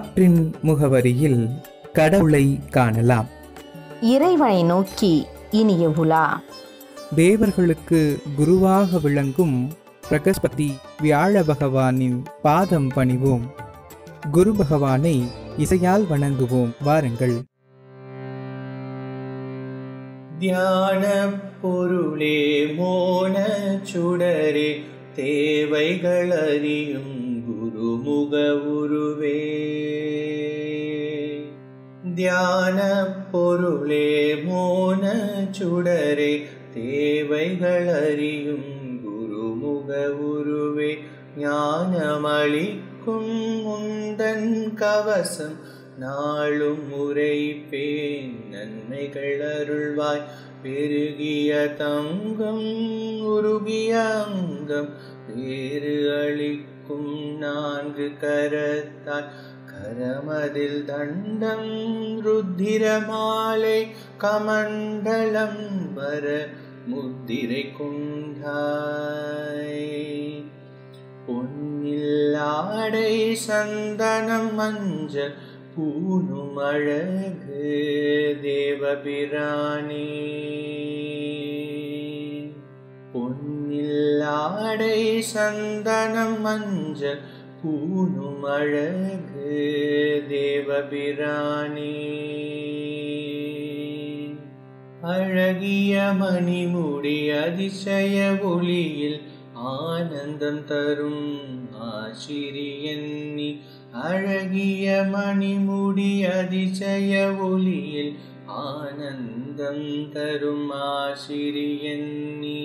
காற்றின் முகவரியில் கடவுளை காணலாம் இறைவனை நோக்கி இனிய உலா தேவர்களுக்கு குருவாக விளங்கும் பிரகஸ்பதி வியாழ பகவானின் பாதம் பணிவோம் குரு பகவானை இசையால் வணங்குவோம் வாருங்கள் தியான பொருளே மோன சுடரே தேவைகள் அறியும் குருமுக உருவே தியான பொருளே மோன சுடரே தேவைகள் அறியும் குருமுக உருவே ஞானமளிக்கும் முந்தன் கவசம் நாளும் உரைப்பேன் நன்மைகள் அருள்வாய் பெருகிய தங்கம் உருகிய அங்கம் வேறு அளிக்கும் நான்கு கரத்தாய் கரமதில் தண்டம் ருத்திர மாலை கமண்டலம் வர முத்திரை குண்டாய் பொன்னில் ஆடை சந்தனம் மஞ்சள் பூணும் அழகு தேவபிரானே பொன்னில் ஆடை சந்தனம் மஞ்சள் பூணும் அழகு தேவபிரானே அழகிய மணிமுடி அதிசய ஒளியில் ஆனந்தம் தரும் ஆசிரியன்னி அழகிய மணிமுடி அதிசய ஒளியில் ஆனந்தம் தரும் ஆசிரியன்னி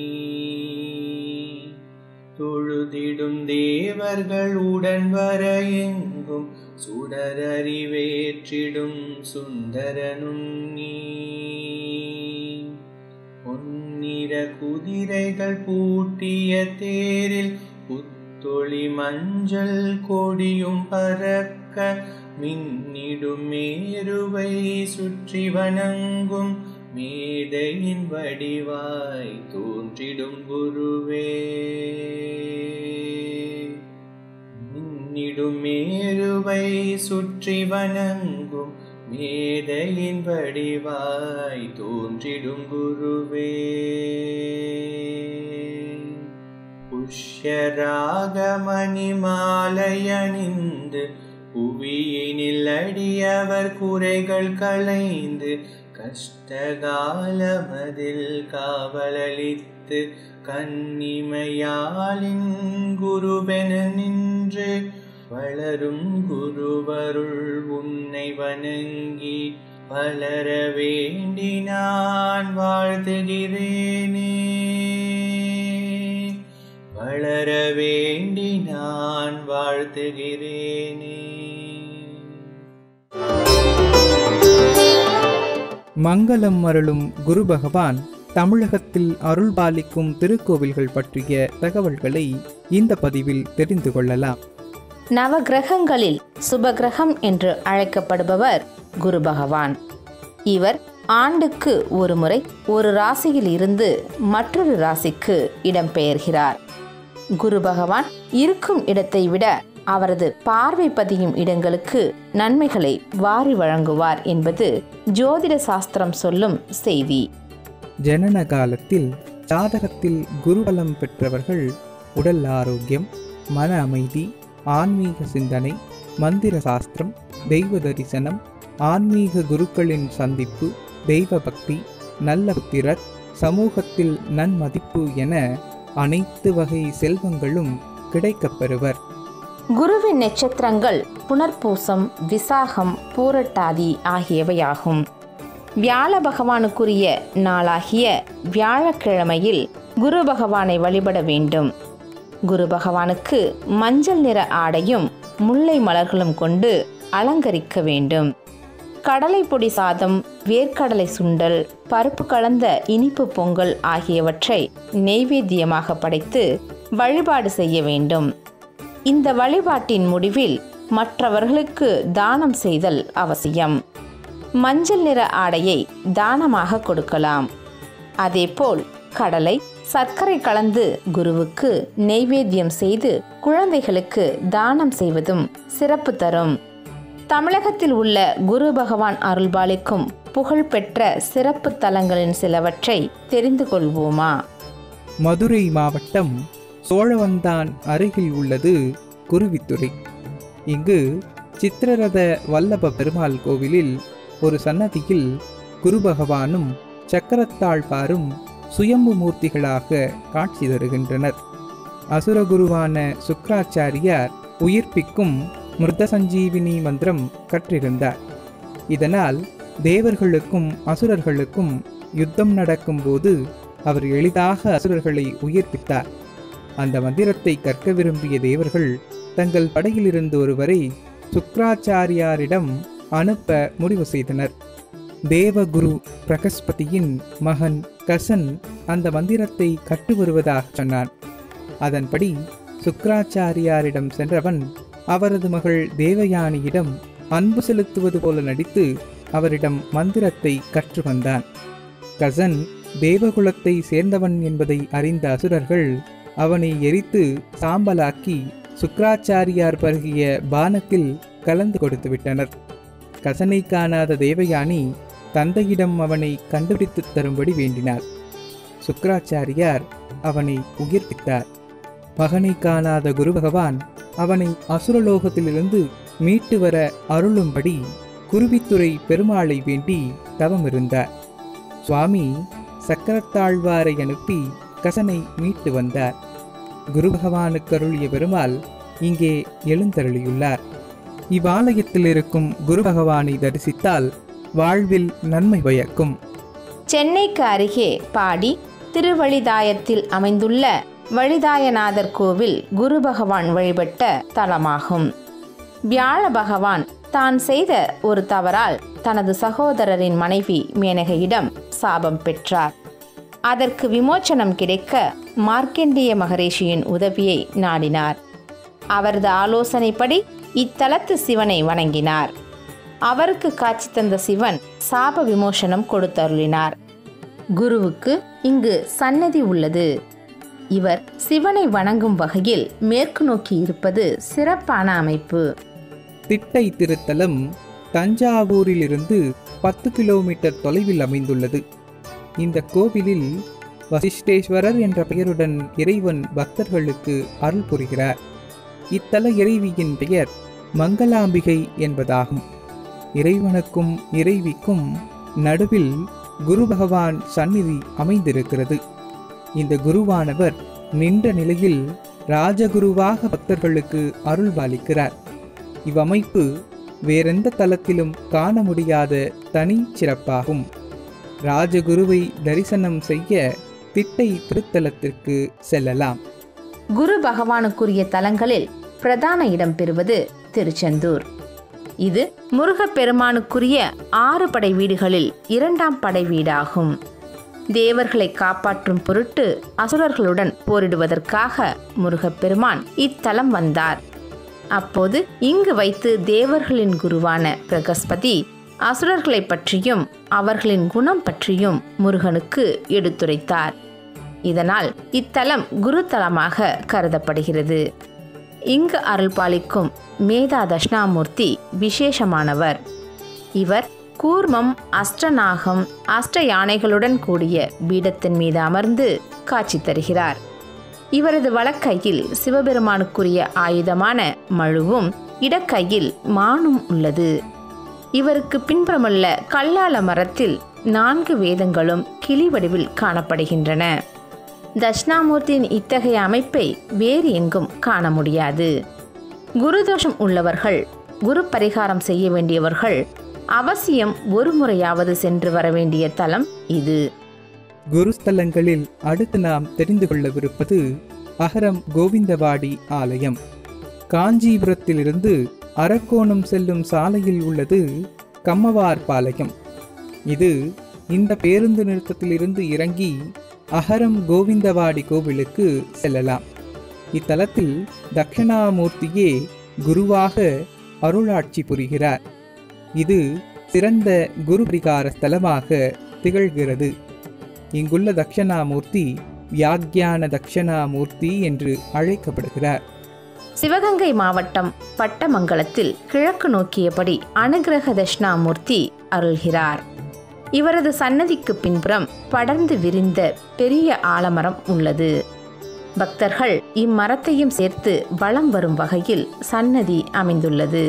தொழுதிடும் தேவர்கள் உடன் வர எங்கும் சுடரறிவேற்றிடும் சுந்தரனுன்னி பொன்னிற குதிரைகள் பூட்டிய தேரில் புத்தொளி மஞ்சள் கொடியும் பறக்க மின்னிடும் மேருவை சுற்றி வணங்கும் மேதையின் வடிவாய் தோன்றிடும் குருவே மின்னிடும் மேருவை சுற்றி வணங்கும் மேதையின் வடிவாய் தோன்றிடும் குருவே புஷ்யராகமணி மாலையணிந்து புவியினில் அடியவர் குறைகள் களைந்து கஷ்டகாலமதில் காவலளித்து கன்னிமையாளின் குருவென நின்று வளரும் குருவருள் உன்னை வணங்கி வளர வேண்டி நான் வாழ்த்துகிறேனே வளர வேண்டி நான் வாழ்த்துகிறேனே மங்களம் அருளும் குரு பகவான் தமிழகத்தில் அருள் பாலிக்கும் திருக்கோவில்கள் பற்றிய தகவல்களை இந்த பதிவில் தெரிந்து கொள்ளலாம் நவகிரகங்களில் சுபகிரகம் என்று அழைக்கப்படுபவர் குரு பகவான் இவர் ஆண்டுக்கு ஒரு முறை ஒரு ராசியில் இருந்து மற்றொரு ராசிக்கு இடம்பெயர்கிறார் குரு பகவான் இருக்கும் இடத்தை விட அவரது பார்வை பதியும் இடங்களுக்கு நன்மைகளை வாரி வழங்குவார் என்பது ஜோதிட சாஸ்திரம் சொல்லும் செய்தி ஜனன காலத்தில் ஜாதகத்தில் குருபலம் பெற்றவர்கள் உடல் ஆரோக்கியம் மன அமைதி ஆன்மீக சிந்தனை மந்திர சாஸ்திரம் தெய்வ தரிசனம் ஆன்மீக குருக்களின் சந்திப்பு தெய்வ பக்தி நல்ல புத்திரர் சமூகத்தில் நன்மதிப்பு என அனைத்து வகை செல்வங்களும் கிடைக்கப்பெறுவர் குருவின் நட்சத்திரங்கள் புனர்பூசம் விசாகம் பூரட்டாதி ஆகியவையாகும் வியாழ பகவானுக்குரிய நாளாகிய வியாழக்கிழமையில் குரு பகவானை வழிபட வேண்டும் குரு பகவானுக்கு மஞ்சள் நிற ஆடையும் முல்லை மலர்களும் கொண்டு அலங்கரிக்க வேண்டும் கடலை பொடி சாதம் வேர்க்கடலை சுண்டல் பருப்பு கலந்த இனிப்பு பொங்கல் ஆகியவற்றை நெய்வேத்தியமாக படைத்து வழிபாடு செய்ய வேண்டும் இந்த வழிபாட்டின் முடிவில் மற்றவர்களுக்கு தானம் செய்தல் அவசியம் மஞ்சள் நிற ஆடையை தானமாக கொடுக்கலாம் அதேபோல் கடலை சர்க்கரை கலந்து குருவுக்கு நெய்வேத்தியம் செய்து குழந்தைகளுக்கு தானம் செய்வதும் சிறப்பு தரும் தமிழகத்தில் உள்ள குரு பகவான் அருள்பாலிக்கும் புகழ்பெற்ற சிறப்பு தலங்களின் சிலவற்றை தெரிந்து கொள்வோமா மதுரை மாவட்டம் சோழவந்தான் அருகில் உள்ளது குருவித்துறை இங்கு சித்திரரத வல்லப பெருமாள் கோவிலில் ஒரு சன்னதியில் குரு பகவானும் சக்கரத்தாழ்வாரும் சுயம்பு மூர்த்திகளாக காட்சி தருகின்றனர் அசுரகுருவான சுக்ராச்சாரியார் உயிர்ப்பிக்கும் மிருத சஞ்சீவினி மந்திரம் கற்றிருந்தார் இதனால் தேவர்களுக்கும் அசுரர்களுக்கும் யுத்தம் நடக்கும்போது அவர் எளிதாக அசுரர்களை உயிர்ப்பித்தார் அந்த மந்திரத்தை கற்க விரும்பிய தேவர்கள் தங்கள் படையிலிருந்து ஒருவரை சுக்ராச்சாரியாரிடம் அனுப்ப முடிவு செய்தனர் தேவகுரு பிரகஸ்பதியின் மகன் கசன் அந்த மந்திரத்தை கற்று வருவதாக சொன்னான் அதன்படி சுக்ராச்சாரியாரிடம் சென்றவன் அவரது மகள் தேவயானியிடம் அன்பு செலுத்துவது போல நடித்து அவரிடம் மந்திரத்தை கற்று வந்தான் கசன் தேவகுலத்தை சேர்ந்தவன் என்பதை அறிந்த அசுரர்கள் அவனை எரித்து சாம்பலாக்கி சுக்ராச்சாரியார் பருகிய பானத்தில் கலந்து கொடுத்து விட்டனர் கசனை காணாத தேவயானி தந்தையிடம் அவனை கண்டுபிடித்து தரும்படி வேண்டினார் சுக்ராச்சாரியார் அவனை உயிர்ப்பித்தார் மகனை காணாத குரு பகவான் அவனை அசுரலோகத்திலிருந்து மீட்டு வர அருளும்படி குருவித்துறை பெருமாளை வேண்டி தவம் இருந்தார் சுவாமி சக்கரத்தாழ்வாரை அனுப்பி கசனை மீட்டு வந்தார் குரு பகவானுக்கு அருளிய பெருமாள் இங்கே எழுந்தருளியுள்ளார் இவ்வாலயத்தில் இருக்கும் குரு பகவானை தரிசித்தால் வாழ்வில் நன்மை பயக்கும் சென்னைக்கு அருகே பாடி திருவழிதாயத்தில் அமைந்துள்ள வழிதாயநாதர் கோவில் குரு பகவான் வழிபட்ட தலமாகும் வியாழ பகவான் தான் செய்த ஒரு தவறால் தனது சகோதரரின் மனைவி மேனகையிடம் சாபம் பெற்றார் அதற்கு விமோச்சனம் கிடைக்க மார்க்கண்டேய மகரிஷியின் உதவியை நாடினார் அவரது ஆலோசனைப்படி இத்தலத்து சிவனை வணங்கினார் அவருக்கு காட்சி தந்த சிவன் சாப விமோசனம் கொடுத்தருளினார் குருவுக்கு இங்கு சன்னதி உள்ளது இவர் சிவனை வணங்கும் வகையில் மேற்கு நோக்கி இருப்பது சிறப்பான அமைப்பு திட்டை திருத்தலம் தஞ்சாவூரிலிருந்து பத்து கிலோமீட்டர் தொலைவில் அமைந்துள்ளது இந்த கோவிலில் வசிஷ்டேஸ்வரர் என்ற பெயருடன் இறைவன் பக்தர்களுக்கு அருள் புரிகிறார் இத்தல இறைவியின் பெயர் மங்களாம்பிகை என்பதாகும் இறைவனுக்கும் இறைவிக்கும் நடுவில் குரு பகவான் சந்நிதி அமைந்திருக்கிறது இந்த குருவானவர் நின்ற நிலையில் ராஜகுருவாக பக்தர்களுக்கு அருள்பாலிக்கிறார் இவ்வமைப்பு வேறெந்த தலத்திலும் காண முடியாத தனி சிறப்பாகும் ராஜகுருவை தரிசனம் செய்ய திட்டை திருத்தலத்திற்கு செல்லலாம் குரு பகவானுக்குரிய தலங்களில் பிரதான இடம் பெறுவது திருச்செந்தூர் இது முருகப்பெருமானுக்குரிய ஆறு படை வீடுகளில் இரண்டாம் படை வீடாகும் தேவர்களை காப்பாற்றும் பொருட்டு அசுரர்களுடன் போரிடுவதற்காக முருகப்பெருமான் இத்தலம் வந்தார் அப்போது இங்கு வைத்து தேவர்களின் குருவான பிரகஸ்பதி அசுரர்களை பற்றியும் அவர்களின் குணம் பற்றியும் முருகனுக்கு எடுத்துரைத்தார் இதனால் இத்தலம் குருத்தலமாக கருதப்படுகிறது இங்கு அருள்பாலிக்கும் மேதா தட்சிணாமூர்த்தி விசேஷமானவர் இவர் கூர்மம் அஷ்டநாகம் அஷ்ட யானைகளுடன் கூடிய பீடத்தின் மீது அமர்ந்து காட்சி தருகிறார் இவரது வலக்கையில் சிவபெருமானுக்குரிய ஆயுதமான மழுவும் இடக்கையில் மானும் உள்ளது இவருக்கு பின்புறமுள்ள கல்லால மரத்தில் நான்கு வேதங்களும் கிளி வடிவில் காணப்படுகின்றன தட்சிணாமூர்த்தியின் இத்தகைய அமைப்பை வேறு எங்கும் காண முடியாது குருதோஷம் உள்ளவர்கள் குரு பரிகாரம் செய்ய வேண்டியவர்கள் அவசியம் ஒரு முறையாவது சென்று வர வேண்டிய தலம் இது குருஸ்தலங்களில் அடுத்து நாம் தெரிந்து கொள்ளவிருப்பது அகரம் கோவிந்தவாடி ஆலயம் காஞ்சிபுரத்திலிருந்து அரக்கோணம் செல்லும் சாலையில் உள்ளது கம்மவார் பாளையம் இது இந்த பேருந்து நிறுத்தத்திலிருந்து இறங்கி அகரம் கோவிந்தவாடி கோவிலுக்கு செல்லலாம் இத்தலத்தில் தட்சிணாமூர்த்தியே குருவாக அருளாட்சி புரிகிறார் இது சிறந்த குரு பரிகார ஸ்தலமாக திகழ்கிறது இங்குள்ள தட்சணாமூர்த்தி வியாக்கியான தட்சணாமூர்த்தி என்று அழைக்கப்படுகிறார் சிவகங்கை மாவட்டம் பட்டமங்கலத்தில் கிழக்கு நோக்கியபடி அனுகிரக தட்சிணாமூர்த்தி அருள்கிறார் இவரது சன்னதிக்கு பின்புறம் படர்ந்து விரிந்த பெரிய ஆலமரம் உள்ளது பக்தர்கள் இம்மரத்தையும் சேர்த்து வலம் வரும் வகையில் சன்னதி அமைந்துள்ளது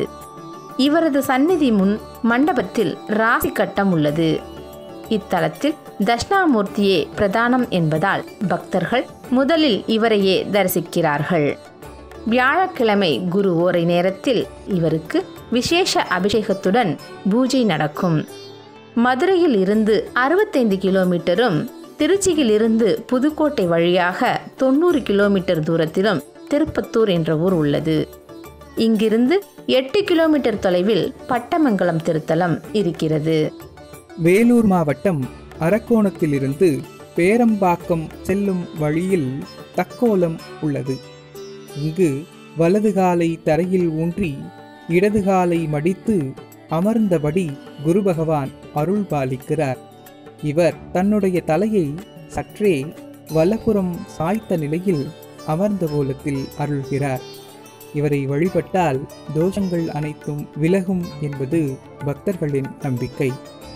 இவரது சந்நிதி முன் மண்டபத்தில் ராசி கட்டம் உள்ளது இத்தலத்தில் தட்சிணாமூர்த்தியே பிரதானம் என்பதால் பக்தர்கள் முதலில் இவரையே தரிசிக்கிறார்கள் வியாழக்கிழமை குரு ஓரை நேரத்தில் இவருக்கு விசேஷ அபிஷேகத்துடன் பூஜை நடக்கும் மதுரையில் இருந்து அறுபத்தைந்து கிலோமீட்டரும் திருச்சியில் இருந்து புதுக்கோட்டை வழியாக தொண்ணூறு கிலோமீட்டர் தூரத்திலும் திருப்பத்தூர் என்ற ஊர் உள்ளது இங்கிருந்து எட்டு கிலோமீட்டர் தொலைவில் பட்டமங்கலம் திருத்தலம் இருக்கிறது வேலூர் மாவட்டம் அரக்கோணத்திலிருந்து பேரம்பாக்கம் செல்லும் வழியில் தக்கோலம் உள்ளது இங்கு வலது காலை தரையில் ஊன்றி இடது காலை மடித்து அமர்ந்தபடி குரு பகவான் அருள் பாலிக்கிறார் இவர் தன்னுடைய தலையை சற்றே வலப்புறம் சாய்த்த நிலையில் அமர்ந்த கோலத்தில் அருள்கிறார் இவரை வழிபட்டால் தோஷங்கள் அனைத்தும் விலகும் என்பது பக்தர்களின் நம்பிக்கை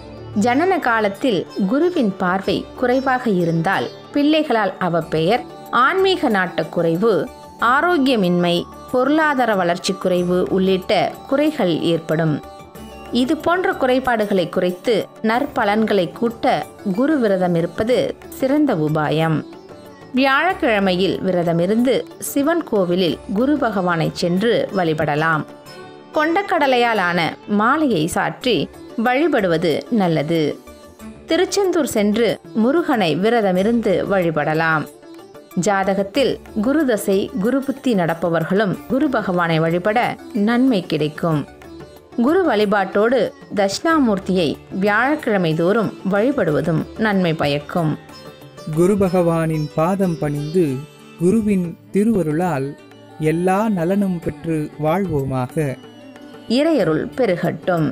ஜனன காலத்தில் குருவின் பார்வை குறைவாக இருந்தால் பிள்ளைகளால் அவப்பெயர் ஆன்மீக நாட்டக் குறைவு ஆரோக்கியமின்மை பொருளாதார வளர்ச்சி குறைவு உள்ளிட்ட குறைகள் ஏற்படும் இது போன்ற குறைபாடுகளை குறைத்து நற்பலன்களை கூட்ட குரு விரதம் இருப்பது சிறந்த உபாயம் வியாழக்கிழமையில் விரதமிருந்து சிவன் கோவிலில் குரு பகவானை சென்று வழிபடலாம் கொண்டக்கடலையாலான மாலையை சாற்றி வழிபடுவது நல்லது திருச்செந்தூர் சென்று முருகனை விரதமிருந்து வழிபடலாம் ஜாதகத்தில் குருதசை குருபுத்தி நடப்பவர்களும் குரு பகவானை வழிபட நன்மை கிடைக்கும் குரு வழிபாட்டோடு தட்சிணாமூர்த்தியை வியாழக்கிழமை தோறும் வழிபடுவதும் நன்மை பயக்கும் குரு பகவானின் பாதம் பணிந்து குருவின் திருவருளால் எல்லா நலனும் பெற்று வாழ்வோமாக இறையருள் பெருகட்டும்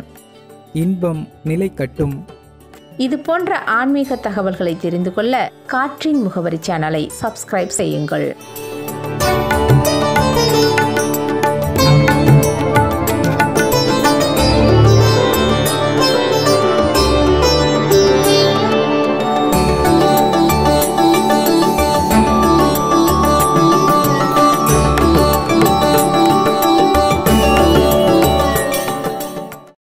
இன்பம் நிலைக்கட்டும் இது போன்ற ஆன்மீக தகவல்களை தெரிந்து கொள்ள காற்றின் முகவரி சேனலை சப்ஸ்கிரைப் செய்யுங்கள்